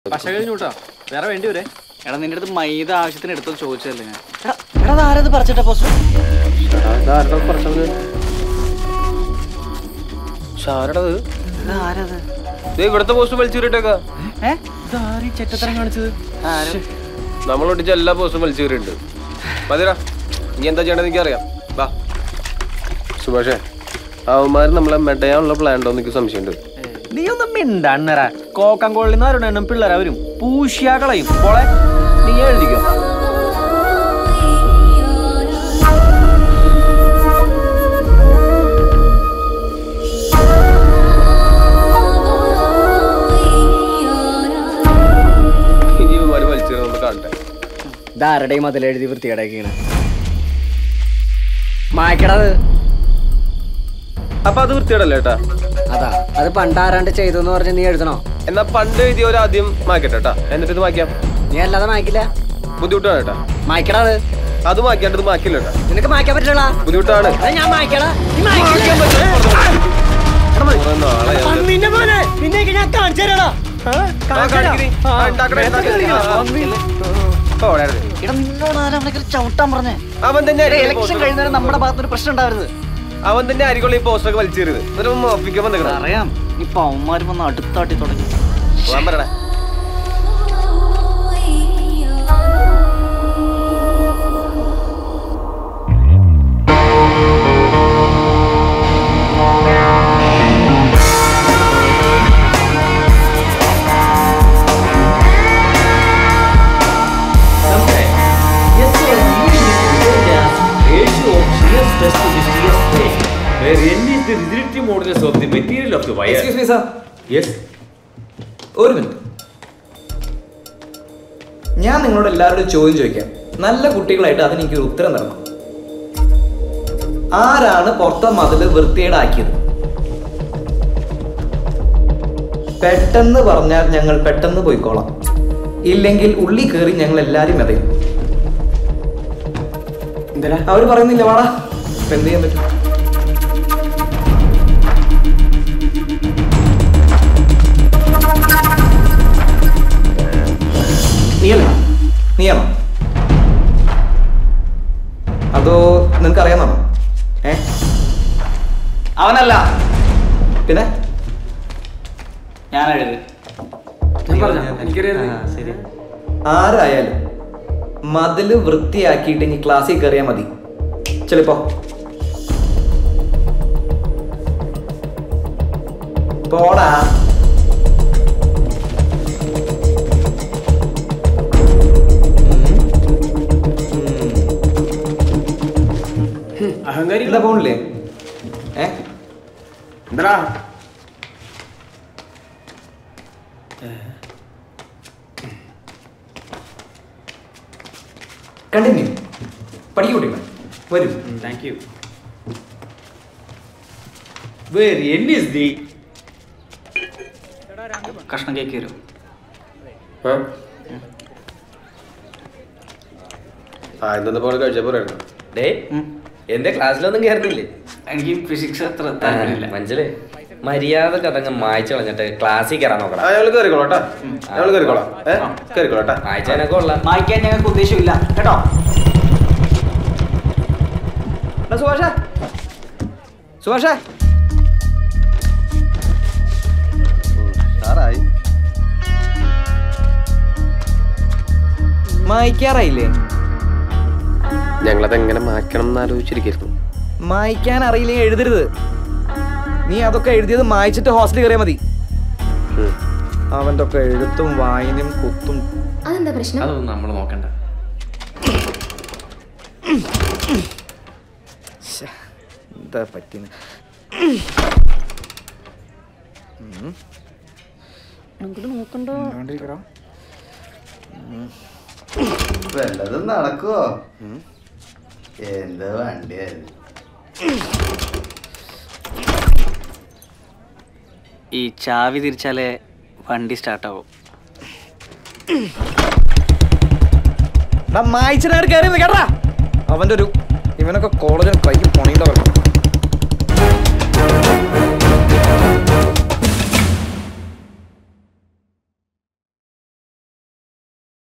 പശ കഴിഞ്ഞു കേട്ടോ വേറെ വേണ്ടി വരെ എടാ നിന്റെ അടുത്ത് മൈദ ആവശ്യത്തിന് എടുത്തത് ചോദിച്ചതല്ലേ ഞാൻ എടാ എടാ ഇത് ആരത് പറിച്ചിട്ട പോസ്റ്റർ ഷാരടത് ഇത് ആരത് ദേ ഇവിടത്തെ പോസ്റ്റ് വലിച്ചൂരിട്ടേക്കാ ഏ ഇത് ആര് ഈ ചെറ്റത്തരം കാണിച്ചത് ആരും നമ്മൾ ഒട്ടിച്ച എല്ലാ പോസ്റ്റും വലിച്ചൂരുണ്ട് മതിരാ നീ എന്താ ചെയ്യണമെന്ന് എനിക്കറിയാം വാ സുഭാഷേ അവന്മാർ നമ്മളെ മെടയാനുള്ള പ്ലാൻ ഉണ്ടോ എനിക്ക് സംശയമുണ്ട് നീ ഒന്നും മിണ്ടണ്ണറ കോക്കം കൊള്ളിന്ന് വരണം പിള്ളേർ അവരും പൂഷ്യാ കളയും പോളെ നീ എഴുതിക്കോ ഇനി ഇവന്മാർ വലിച്ചൂരുന്ന കാണട്ടെ ഇതാരുടെയും അതിലെഴുതി വൃത്തികേടാക്കിയാണ് മായ്ക്കടത് അപ്പൊ അത് വൃത്തിയോടല്ലേ ഏട്ടാ അതാ അത് പണ്ടാരാണ്ട് ചെയ്തു എന്ന് പറഞ്ഞ് നീ എഴുതണോ എന്നാ പണ്ട് എഴുതിയ ഒരു ആദ്യം മാക്കട്ടെ ഏട്ടാ എന്നിട്ട് ഇത് മായ്ക്കാം നീ അല്ലാതെ മായ്ക്കില്ല ബുദ്ധിമുട്ടാണ് ഏട്ടാ മായ്ക്കടത് അത് മാക്കിയാണ്ട് ഇത് മാക്കില്ല ഏട്ടാ നിനക്ക് മായ്ക്കാൻ പറ്റില്ല ബുദ്ധിമുട്ടാണ് ഞാൻ മായ്ക്കടാ നീ മായ്ക്കില്ല. കുറെ നാളെ ഞാൻ- നിന്റെ മോനെ നിന്നേക്ക് ഞാൻ കാണിച്ചു തരാടാ ആ, കാണിക്ക് നീ. ആ, ഉണ്ടാക്കണേ, ഉണ്ടാക്കണേ. ആ, ആ. ഇപ്പൊ അവിടെ ആയിരുന്നു. എടാ നിന്നോട് ആരാ ചവിട്ടാൻ പറഞ്ഞേ അവൻ തന്നെ ആയിരിക്കും ഈ ഇലക്ഷൻ poster- കഴിയുന്നവരെ നമ്മുടെ ഭാഗത്തൊരു പ്രശ്നം ഉണ്ടാവരുത് അവൻ തന്നെ ആയിരിക്കും ഈ പോസ്റ്ററൊക്കെ വലിച്ചേറിയത് എന്നിട്ട് മോപ്പിക്കാൻ വന്നിക്കണം അറിയാം ഇപ്പൊ അവന്മാര് വന്ന് അടുത്താട്ടി തുടങ്ങി പോകാൻ പറയണേ Yes, sir. Usually considered as ratio of shear stress to the shear strain, where N is the rigidity modulus of the material of the wire. Excuse me sir Yes. ഒരു മിനിറ്റ് ഞാൻ നിങ്ങളോട് എല്ലാവരോടും ചോദ്യം ചോദിക്കാം നല്ല കുട്ടികളായിട്ട് അതിന് എനിക്കൊരു ഉത്തരം തരണം ആരാണ് പുറത്തെ മതില് വൃത്തികേടാക്കിയത് പെട്ടെന്ന് പറഞ്ഞാൽ ഞങ്ങൾ പെട്ടെന്ന് പോയിക്കോളാം ഇല്ലെങ്കിൽ ഉള്ളി കയറി ഞങ്ങൾ എല്ലാവരും മെതയും അവർ പറയുന്നില്ല വാടാ ഇപ്പൊ എന്ത് ചെയ്യാൻ പറ്റും നീയല്ലേ നീയാണോ അതോ നിനക്ക് അറിയാമെന്നാണോ ഏ അവനല്ല പിന്നെ ഞാൻ എഴുതി ശരി ആരായാലും മതില് വൃത്തിയാക്കിയിട്ട് ഇനി ക്ലാസ്സിൽ കയറിയാൽ മതി ചെളിപ്പോ പോടാ അഹങ്കാരി എന്താ പോണില്ലേ ഏ എന്താ കണ്ടിന്യൂ പഠിക്കൂട്ടി വരും thank you Where N is the കഷ്ണം കേക്ക് വരും ആ? ആ ഇന്നത്തെ പോലെ കഴിച്ച പോരായിരുന്നു ഡേ എന്റെ ക്ലാസ്സിലൊന്നും കയറുന്നില്ലേ എനിക്ക് ഫിസിക്സ് അത്ര താല്പര്യമില്ല മനസ്സിലേ മര്യാദ കഥങ്ങ് മായ്ച്ചു കളഞ്ഞിട്ട് ക്ലാസ്സിൽ കയറാൻ ആ നോക്കണം ഞങ്ങൾ കയറിക്കോളാം കേട്ടാ ഞങ്ങൾ കയറിക്കോളാം ഏ കയറിക്കോളാം കേട്ടാ മായ്ച്ചതിനൊക്കെ ഉള്ള മായ്ക്കാൻ ഞങ്ങൾക്ക് ഉദ്ദേശമില്ല കേട്ടോ സുഭാഷ സുഭാഷ സാറായി മായ്ക്കാറായില്ലേ ഞങ്ങളത് എങ്ങനെ മാറ്റണം എന്ന് ആലോചിച്ചിരിക്കുന്നു മായ്ക്കാൻ അറിയില്ലെങ്കിൽ എഴുതരുത് നീ അതൊക്കെ എഴുതിയത് മായ്ച്ചിട്ട് ഹോസ്റ്റലിൽ കയറിയാൽ മതി അവൻ്റെ ഒക്കെ എഴുത്തും വായനയും കുത്തും അതെന്താ പ്രശ്നം അതൊന്നും നമ്മൾ നോക്കണ്ട ശ്ശെ, എന്താ പറ്റിന് വല്ലതും നടക്കുവോ എന്ത് വണ്ടിയായിരുന്നു ഈ ചാവി തിരിച്ചാലേ വണ്ടി സ്റ്റാർട്ടാവും മായ്ച്ചിട്ട് കയറി കേട്ടാ അവൻ്റെ ഒരു ഇവനൊക്കെ കോളേജിൽ കൈ പണിയുണ്ടവർക്ക്